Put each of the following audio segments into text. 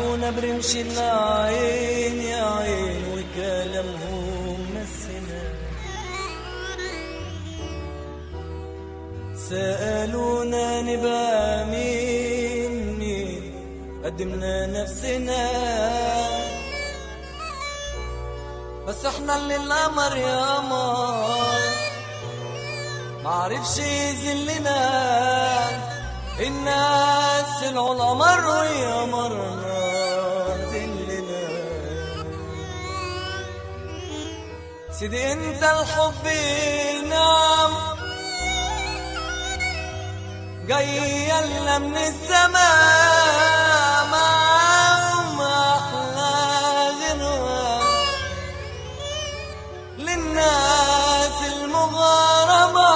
عيبونا برمش العين يا عين وكلامهم مسنا سألونا نبقى مين مين قدمنا نفسنا بس احنا اللي القمر يا قمر معرفش يذلنا الناس العلماء ويا مرنا ذلنا سيدي انت الحب نعم جاي يلا من السماء معاهم احلى غنوة للناس المغرمة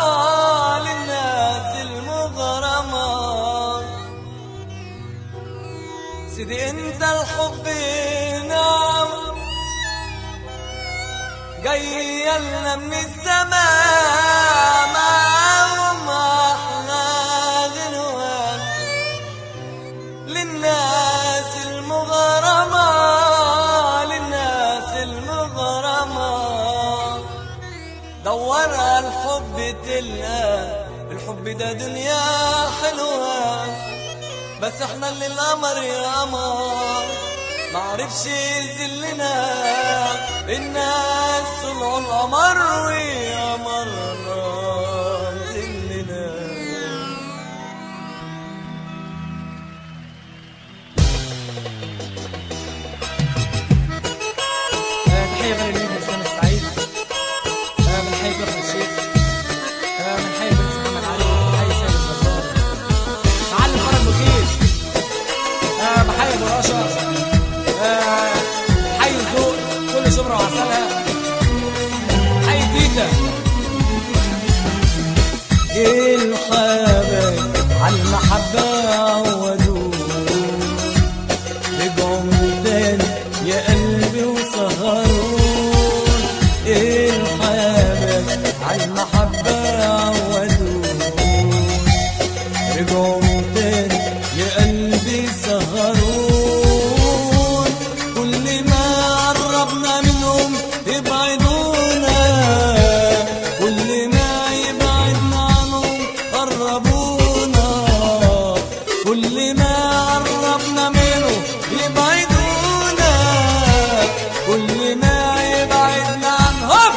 للناس المغرمة سيدي انت الحب نعم جاي يلا من السماء معاهم احلى غنوة للناس المغرمة للناس المغرمة دور على الحب تلقى الحب ده دنيا حلوة بس احنا اللي القمر يا قمر معرفش يذلنا الناس طلعوا القمر ويا مرنا ذلنا تحية غير النجم اسلام السعيد آه، من حي كفر الشيخ آه، من حي بنس محمد علي من حي سيد الجزار معلم فرج بخيش آه، بحي ابو رشا آه، حي الذوق كل شبرا وعسلها حي تيتا الحبايب عالمحبة عودوه رجعوا من تاني يا قلبي وسهرون الحبايب عالمحبة عودوه رجعوا من تاني يا قلبي سهرون كل ما قربنا منهم يبعدونا كل ما يبعدنا عنهم قربونا كل ما قربنا منهم يبعدونا كل ما يبعدنا عنهم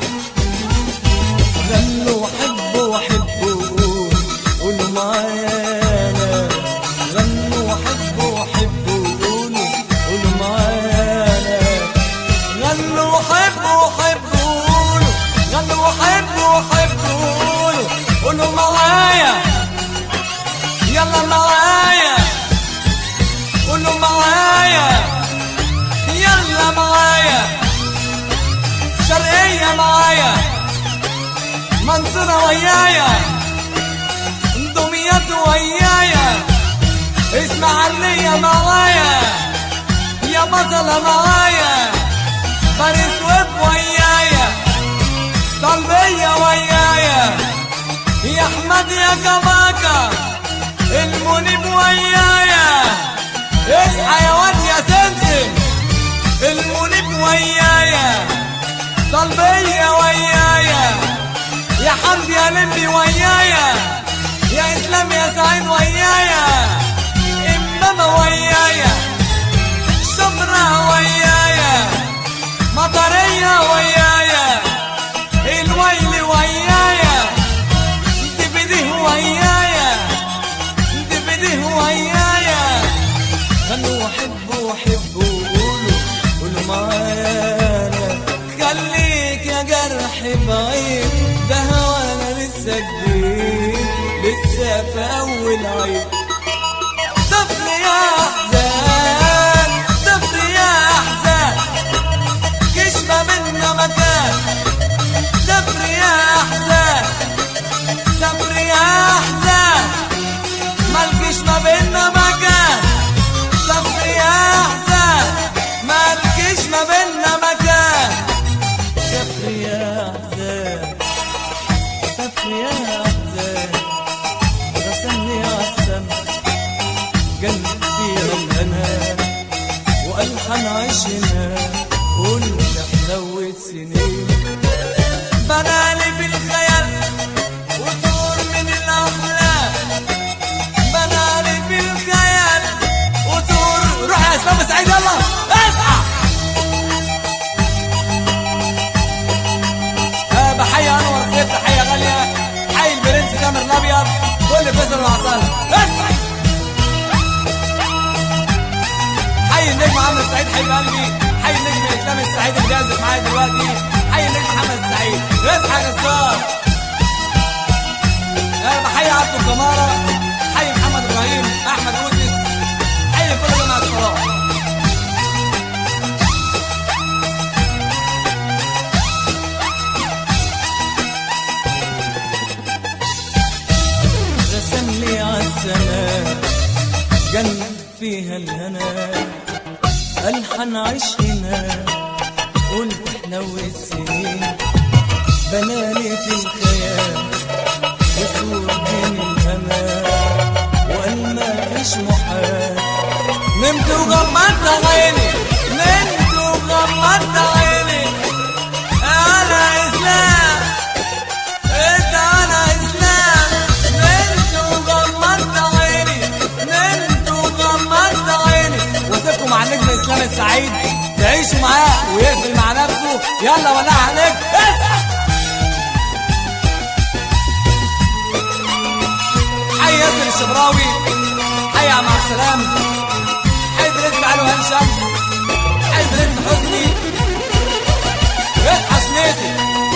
غنوا حبوا حبوا قولوا معايا أنا. غنوا حبوا حبوا قولوا قولوا معايا غنوا حبوا حبوا قولوا غنوا حبوا حبوا قولوا قولوا معايا يلا معايا قولوا معايا يلا معايا شرقية معايا منصورة ويايا دمياط ويايا اسماعيلية معايا يا بطلة معايا بني سويف ويايا طلبية ويايا يا احمد يا كباكا المنيب ويايا اصحى يا واد يا سمسم المنيب ويايا طلبية ويايا يا حمد يا لمبي ويايا يا اسلام يا سعيد ويايا امامة ويايا شبرا ويايا مطرية ويايا الويل ويايا دبده ويايا دبده ويايا خلوا حبوا حبوا قولوا قولوا معانا خليك يا جرح بعيد ده وانا لسه جديد لسه في اول عيد صفر يا احزان صفر يا احزان كشفة منا مكان صفر يا احزان صفر يا احزان مالكش ما بينا مكان صفر يا احزان مالكش ما بينا مكان صفر يا احزان صفر يا احزان رسمني عالسما ألحن عشنا قلت حلوة سنين بنالي في الخيال وصور من الأحلام بنالي في الخيال وصور روح يا اسلام سعيد يلا اصحى آه، بحيي انور سيف تحيه غاليه حي البرنس تامر الابيض كل فيصل وعسل اصحى حي النجم عمرو السعيد حبيب قلبي حي النجم اسلام السعيد اللي بيعزف معايا دلوقتي حي النجم محمد السعيد اصحى يا جزار انا بحيي عبد الجمارة حي محمد ابراهيم احمد يوسف حي كل جماعة الصلاة رسم لي عالسماء جنة فيها الهنا ألحن عشقنا قلت حلو السنين بنالي في الخيال وصور من الهنا وقال ما فيش محال نمت وغمضت عيني نمت وغمضت عيني انا اسلام انت انا اسلام نمت وغمضت عيني نمت وغمضت عيني واسيبكم مع النجم اسلام السعيد تعيشوا معاه ويقفل مع نفسه يلا ولع عليك اصحى حي ياسر الشبراوي حي عم عبد السلام حي برنس علي وهاني شمس حي برنس حسني اصحى شنيتي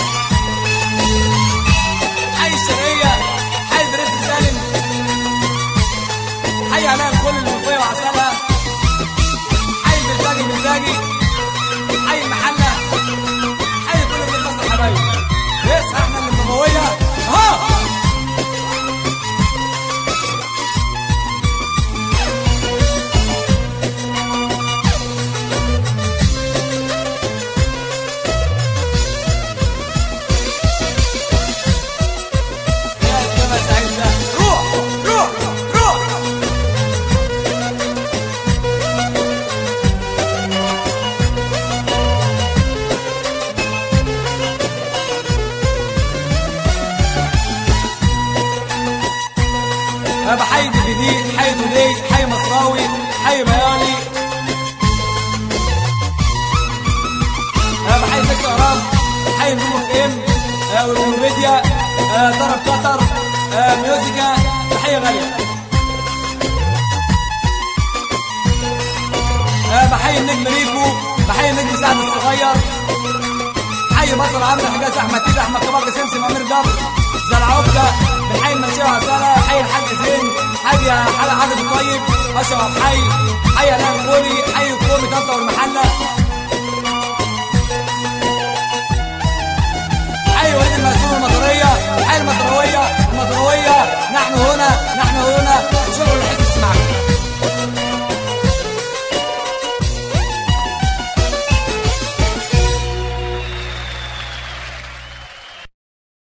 حي الشرقية حي برنس سالم حي علاء الكل المنوفية وعسلها حي البلداجي البلداجي حي المحلة حي كل من مصر حبايبي اصحى احنا اللي النبوية ها يا جماعة سعيد ده روح روح روح أنا بحيي الجديد حي تودي حي مصراوي حي بيالي أنا بحيي سكس أرام حي نجوم اف ام آه، والميديا آه، طرب قطر آه، ميوزيكا تحية غالية آه، بحيي النجم ريكو بحيي النجم سعد الصغير حي مصر عمرو حجاز احمد تيجي احمد كبار سمسم امير جبر زرعوكة بنحيي المنشيه وعساله حي الحاج زين حي حاج حاج الطيب اشرف حي حي الاء الكولي حي الكومي طنطا والمحله